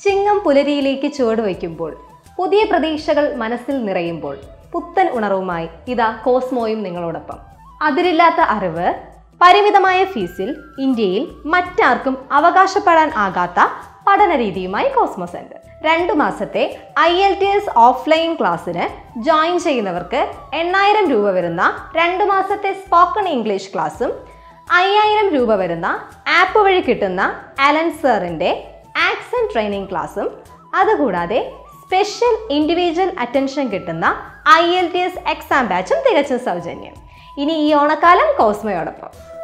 ചിങ്ങം പുലരിയിലേക്ക് ചുവടുവയ്ക്കുമ്പോൾ പുതിയ പ്രതീക്ഷകൾ മനസ്സിൽ നിറയുമ്പോൾ പുത്തൻ ഉണർവുമായി ഇതാ കോസ്മോയും നിങ്ങളോടൊപ്പം അതിരില്ലാത്ത അറിവ് പരിമിതമായ ഫീസിൽ ഇന്ത്യയിൽ മറ്റാർക്കും അവകാശപ്പെടാൻ ആകാത്ത പഠന രീതിയുമായി കോസ്മോ സെന്റർ രണ്ടു മാസത്തെ I L T S offline ക്ലാസ്സിന് ജോയിൻ ചെയ്യുന്നവർക്ക് എണ്ണായിരം രൂപ വരുന്ന രണ്ടു മാസത്തെ സ്പോക്കൺ ഇംഗ്ലീഷ് ക്ലാസ്സും അയ്യായിരം രൂപ വരുന്ന ആപ്പ് വഴി കിട്ടുന്ന അലൻ സാറിൻ്റെ ആക്സൻ ട്രെയിനിങ് ക്ലാസ്സും അതുകൂടാതെ സ്പെഷ്യൽ ഇൻഡിവിജ്വൽ അറ്റൻഷൻ കിട്ടുന്ന I L T S exam ബാച്ചും തികച്ചും സൗജന്യം ഇനി ഈ ഓണക്കാലം കോസ്മയോടൊപ്പം